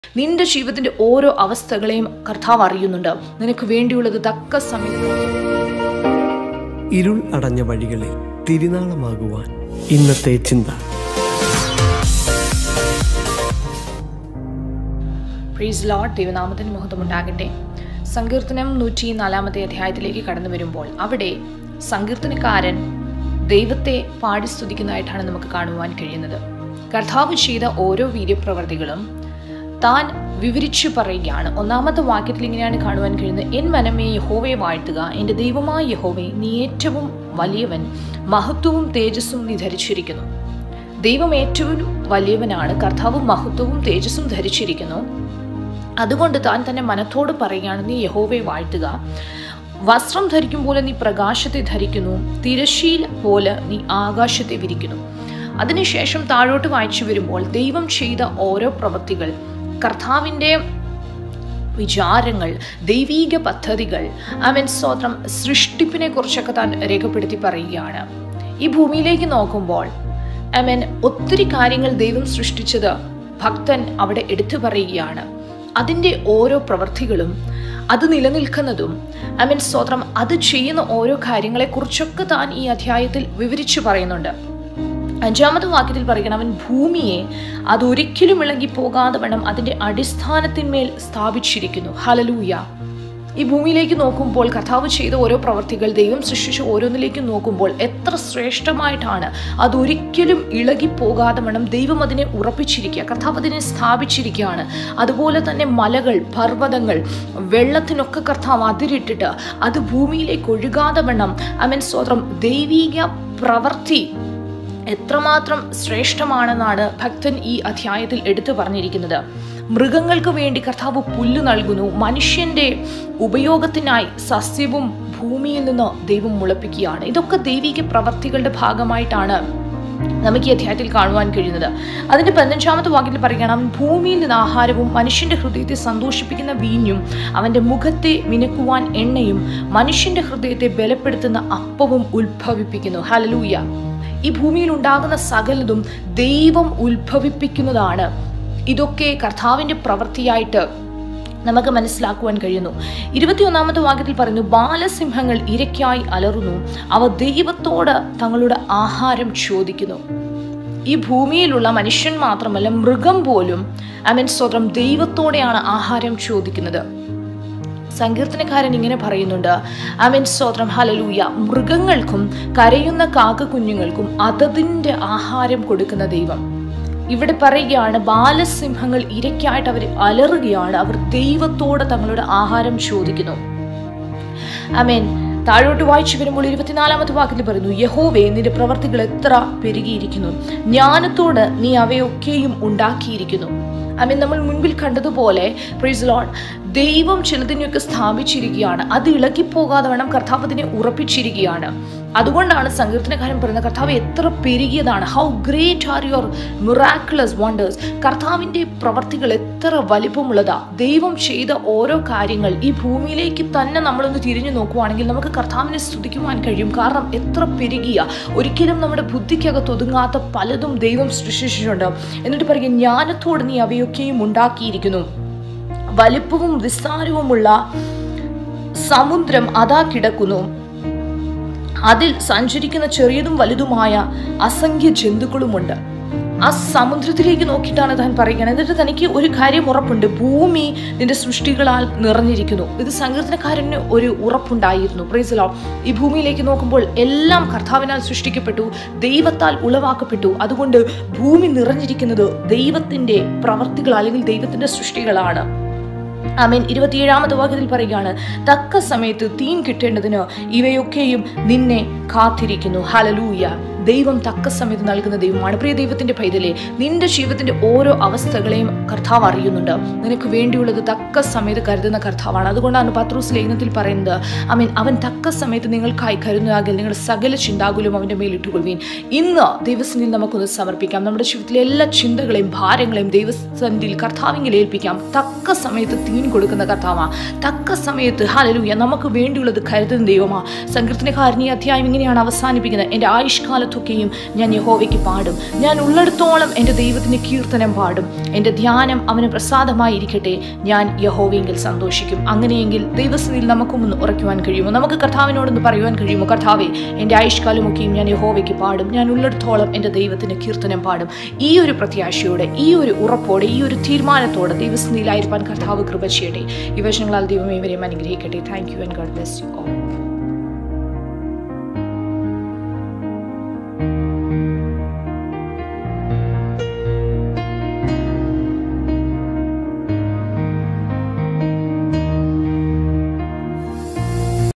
നിന്റെ ജീവിതത്തിന്റെ ഓരോ അവസ്ഥകളെയും കർത്താവ് അറിയുന്നുണ്ട് നിനക്ക് വേണ്ടിയുള്ളത് തക്ക സമയത്ത് ഇരുൾ അടഞ്ഞ വഴികളിൽ തിരുനാളമാകുവാൻ ഇന്നത്തെ ചിന്ത പ്രീസ് ലോഡ് ദൈവനാമത്തിന് മഹത്വമുണ്ടാകട്ടെ സങ്കീർത്തനം നൂറ്റി നാലാമത്തെ അധ്യായത്തിലേക്ക് കടന്നു വരുമ്പോൾ അവിടെ സങ്കീർത്തനക്കാരൻ ദൈവത്തെ പാടി സ്തുതിക്കുന്നതായിട്ടാണ് നമുക്ക് കാണുവാൻ കഴിയുന്നത് കർത്താവ് ചെയ്ത ഓരോ വീര്യപ്രവർത്തികളും താൻ വിവരിച്ചു പറയുകയാണ് ഒന്നാമത്തെ വാക്യത്തിൽ ഇങ്ങനെയാണ് കാണുവാൻ കഴിയുന്നത് എൻ മനമേ യഹോവയെ വാഴ്ത്തുക എൻ്റെ ദൈവമായ യഹോവേ നീ ഏറ്റവും വലിയവൻ മഹത്വവും തേജസ്സും നീ ധരിച്ചിരിക്കുന്നു ദൈവം ഏറ്റവും വലിയവനാണ് കർത്താവും മഹത്വവും തേജസ്സും ധരിച്ചിരിക്കുന്നു അതുകൊണ്ട് താൻ തന്നെ മനത്തോട് പറയുകയാണ് നീ യഹോവയെ വാഴ്ത്തുക വസ്ത്രം ധരിക്കും പോലെ നീ പ്രകാശത്തെ ധരിക്കുന്നു തിരശീല പോലെ നീ ആകാശത്തെ വിരിക്കുന്നു അതിനുശേഷം താഴോട്ട് വായിച്ചു വരുമ്പോൾ ദൈവം ചെയ്ത ഓരോ പ്രവൃത്തികൾ കർത്താവിൻ്റെ വിചാരങ്ങൾ ദൈവീക പദ്ധതികൾ അവൻ സ്വതന്ത്രം സൃഷ്ടിപ്പിനെ കുറിച്ചൊക്കെ താൻ രേഖപ്പെടുത്തി പറയുകയാണ് ഈ ഭൂമിയിലേക്ക് നോക്കുമ്പോൾ അവൻ ഒത്തിരി കാര്യങ്ങൾ ദൈവം സൃഷ്ടിച്ചത് ഭക്തൻ അവിടെ എടുത്തു പറയുകയാണ് അതിൻ്റെ ഓരോ പ്രവൃത്തികളും അത് നിലനിൽക്കുന്നതും അവൻ സ്വതന്ത്രം അത് ചെയ്യുന്ന ഓരോ കാര്യങ്ങളെക്കുറിച്ചൊക്കെ താൻ ഈ അധ്യായത്തിൽ വിവരിച്ചു പറയുന്നുണ്ട് അഞ്ചാമത്തെ വാക്യത്തിൽ പറയണം അവൻ ഭൂമിയെ അതൊരിക്കലും ഇളകി പോകാതെ വേണം അതിൻ്റെ അടിസ്ഥാനത്തിന്മേൽ സ്ഥാപിച്ചിരിക്കുന്നു ഹലലൂയ ഈ ഭൂമിയിലേക്ക് നോക്കുമ്പോൾ കർത്താവ് ചെയ്ത ഓരോ പ്രവർത്തികൾ ദൈവം സൃഷ്ടിച്ച ഓരോന്നിലേക്കും നോക്കുമ്പോൾ എത്ര ശ്രേഷ്ഠമായിട്ടാണ് അതൊരിക്കലും ഇളകി പോകാതെ വേണം ദൈവം അതിനെ ഉറപ്പിച്ചിരിക്കുക കർത്താവ് അതിനെ സ്ഥാപിച്ചിരിക്കുകയാണ് അതുപോലെ തന്നെ മലകൾ പർവ്വതങ്ങൾ വെള്ളത്തിനൊക്കെ കർത്താവ് അതിരിട്ടിട്ട് അത് ഭൂമിയിലേക്ക് ഒഴുകാതെ വേണം അവൻ സ്വതന്ത്രം ദൈവീക പ്രവൃത്തി എത്രമാത്രം ശ്രേഷ്ഠമാണെന്നാണ് ഭക്തൻ ഈ അധ്യായത്തിൽ എടുത്തു പറഞ്ഞിരിക്കുന്നത് മൃഗങ്ങൾക്ക് വേണ്ടി കർത്താവ് പുല്ല് നൽകുന്നു മനുഷ്യന്റെ ഉപയോഗത്തിനായി സസ്യവും ഭൂമിയിൽ നിന്ന് ദൈവം മുളപ്പിക്കുകയാണ് ഇതൊക്കെ ദൈവിക പ്രവർത്തികളുടെ ഭാഗമായിട്ടാണ് നമുക്ക് ഈ അധ്യായത്തിൽ കാണുവാൻ കഴിയുന്നത് അതിന്റെ പതിനഞ്ചാമത്തെ വാക്യത്തിൽ പറയുകയാണ് അവൻ ഭൂമിയിൽ നിന്ന് ആഹാരവും മനുഷ്യന്റെ ഹൃദയത്തെ സന്തോഷിപ്പിക്കുന്ന വീഞ്ഞും അവന്റെ മുഖത്തെ മിനുക്കുവാൻ എണ്ണയും മനുഷ്യന്റെ ഹൃദയത്തെ ബലപ്പെടുത്തുന്ന അപ്പവും ഉത്ഭവിപ്പിക്കുന്നു ഹലലൂയ ഈ ഭൂമിയിൽ ഉണ്ടാകുന്ന സകലതും ദൈവം ഉത്ഭവിപ്പിക്കുന്നതാണ് ഇതൊക്കെ കർത്താവിൻ്റെ പ്രവൃത്തിയായിട്ട് നമുക്ക് മനസ്സിലാക്കുവാൻ കഴിയുന്നു ഇരുപത്തിയൊന്നാമത്തെ വാക്യത്തിൽ പറയുന്നു ബാലസിംഹങ്ങൾ ഇരയ്ക്കായി അലറുന്നു അവ ദൈവത്തോട് തങ്ങളുടെ ആഹാരം ചോദിക്കുന്നു ഈ ഭൂമിയിലുള്ള മനുഷ്യൻ മാത്രമല്ല മൃഗം പോലും അവൻ സ്വതം ദൈവത്തോടെയാണ് ആഹാരം ചോദിക്കുന്നത് സങ്കീർത്തനക്കാരൻ ഇങ്ങനെ പറയുന്നുണ്ട് അവൻ സ്വത്രം ഹലലൂയ മൃഗങ്ങൾക്കും കരയുന്ന കാക്ക കുഞ്ഞുങ്ങൾക്കും അതതിൻ്റെ ആഹാരം കൊടുക്കുന്ന ദൈവം ഇവിടെ പറയുകയാണ് ബാലസിംഹങ്ങൾ ഇരയ്ക്കായിട്ട് അവർ അലറുകയാണ് അവർ ദൈവത്തോടെ തങ്ങളുടെ ആഹാരം ചോദിക്കുന്നു അമേൻ താഴോട്ട് വായിച്ചു വരുമ്പോൾ ഇരുപത്തിനാലാമത്തെ വാക്കിൽ പറയുന്നു യഹോവേ നിന്റെ പ്രവർത്തികൾ എത്ര പെരുകിയിരിക്കുന്നു ജ്ഞാനത്തോട് നീ അവയൊക്കെയും ഉണ്ടാക്കിയിരിക്കുന്നു അമീൻ നമ്മൾ മുൻപിൽ കണ്ടതുപോലെ പ്രീസ് ലോൺ ദൈവം ചിലതിനെയൊക്കെ സ്ഥാപിച്ചിരിക്കുകയാണ് അത് ഇളകിപ്പോകാതെ വേണം കർത്താവ് അതിനെ ഉറപ്പിച്ചിരിക്കുകയാണ് അതുകൊണ്ടാണ് സങ്കീർത്തനകാരൻ പറയുന്നത് കർത്താവ് എത്ര പെരുകിയതാണ് how great are your miraculous wonders കർത്താവിൻ്റെ പ്രവർത്തികൾ എത്ര വലിപ്പമുള്ളതാ ദൈവം ചെയ്ത ഓരോ കാര്യങ്ങൾ ഈ ഭൂമിയിലേക്ക് തന്നെ നമ്മളൊന്ന് തിരിഞ്ഞു നോക്കുവാണെങ്കിൽ നമുക്ക് കർത്താവിനെ സ്തുതിക്കുവാൻ കഴിയും കാരണം എത്ര പെരുകിയ ഒരിക്കലും നമ്മുടെ ബുദ്ധിക്കകത്ത് ഒതുങ്ങാത്ത പലതും ദൈവം സൃഷ്ടിച്ചിട്ടുണ്ട് എന്നിട്ട് പറയുക ജ്ഞാനത്തോട് നീ അവയൊക്കെയും ഉണ്ടാക്കിയിരിക്കുന്നു വലിപ്പവും വിസ്താരവുമുള്ള സമുദ്രം അതാ കിടക്കുന്നു അതിൽ സഞ്ചരിക്കുന്ന ചെറിയതും വലുതുമായ അസംഖ്യ ജന്തുക്കളുമുണ്ട് ആ സമുദ്രത്തിലേക്ക് നോക്കിയിട്ടാണ് താൻ പറയുന്നത് എന്നിട്ട് തനിക്ക് ഒരു കാര്യം ഉറപ്പുണ്ട് ഭൂമി നിന്റെ സൃഷ്ടികളാൽ നിറഞ്ഞിരിക്കുന്നു ഇത് സങ്കീർത്തനക്കാരന് ഒരു ഉറപ്പുണ്ടായിരുന്നു പ്രൈസലോ ഈ ഭൂമിയിലേക്ക് നോക്കുമ്പോൾ എല്ലാം കർത്താവിനാൽ സൃഷ്ടിക്കപ്പെട്ടു ദൈവത്താൽ ഉളവാക്കപ്പെട്ടു അതുകൊണ്ട് ഭൂമി നിറഞ്ഞിരിക്കുന്നത് ദൈവത്തിന്റെ പ്രവർത്തികൾ അല്ലെങ്കിൽ ദൈവത്തിന്റെ സൃഷ്ടികളാണ് ആമേൻ ഇരുപത്തിയേഴാമത്തെ വാക്യത്തിൽ പറയുകയാണ് തക്ക സമയത്ത് തീൻ കിട്ടേണ്ടതിന് ഇവയൊക്കെയും നിന്നെ കാത്തിരിക്കുന്നു ഹലലൂയ ദൈവം തക്ക സമയത്ത് നൽകുന്ന ദൈവമാണ് പ്രിയ ദൈവത്തിന്റെ പൈതലെ നിന്റെ ജീവിതത്തിന്റെ ഓരോ അവസ്ഥകളെയും കർത്താവ് അറിയുന്നുണ്ട് നിനക്ക് വേണ്ടിയുള്ളത് തക്ക സമയത്ത് കരുതുന്ന കർത്താവാണ് അതുകൊണ്ടാണ് പത്രൂസ് ലേഖനത്തിൽ പറയുന്നത് അമീൻ അവൻ തക്ക സമയത്ത് നിങ്ങൾക്കായി കരുതുന്നതാകിൽ നിങ്ങളുടെ സകല ചിന്താകുലും അവൻ്റെ മേലിട്ടുകൊള്ളുവീൻ ഇന്ന് ദൈവസന്നിധിയിൽ നമുക്കൊന്ന് സമർപ്പിക്കാം നമ്മുടെ ജീവിതത്തിലെ എല്ലാ ചിന്തകളെയും ഭാരങ്ങളെയും ദൈവസന്നിധിയിൽ കർത്താവിങ്കിൽ ഏൽപ്പിക്കാം തക്ക സമയത്ത് തീൻ കൊടുക്കുന്ന കർത്താവാ തക്ക സമയത്ത് ഹലലൂയ നമുക്ക് വേണ്ടിയുള്ളത് കരുതുന്ന ദൈവമാ സങ്കീർത്തനക്കാരൻ ഈ അധ്യായം ഇങ്ങനെയാണ് അവസാനിപ്പിക്കുന്നത് എൻ്റെ ആയുഷ്കാലത്തൊക്കെയും ഞാൻ യഹോവയ്ക്ക് പാടും ഞാൻ ഉള്ളിടത്തോളം എൻ്റെ ദൈവത്തിന് കീർത്തനം പാടും എൻ്റെ ധ്യാനം അവന് പ്രസാദമായിരിക്കട്ടെ ഞാൻ യഹോവയെങ്കിൽ സന്തോഷിക്കും അങ്ങനെയെങ്കിൽ ദൈവസ്ഥിതിയിൽ നമുക്കും ഒന്ന് ഉറയ്ക്കുവാൻ കഴിയുമോ നമുക്ക് കർത്താവിനോടൊന്ന് പറയുവാൻ കഴിയുമോ കർത്താവെ എൻ്റെ ആയുഷ്കാലമൊക്കെയും ഞാൻ യഹോവയ്ക്ക് പാടും ഞാൻ ഉള്ളിടത്തോളം എൻ്റെ ദൈവത്തിന് കീർത്തനം പാടും ഈ ഒരു പ്രത്യാശയോടെ ഈ ഒരു ഉറപ്പോടെ ഈ ഒരു തീരുമാനത്തോടെ ദൈവസ്ഥിതിയിലായിരിക്കാൻ കർത്താവ് കൃപ ചെയ്യട്ടെ ഈ വശങ്ങളാൽ ദൈവം ഇവരെയും അനുഗ്രഹിക്കട്ടെ thank you and God bless you all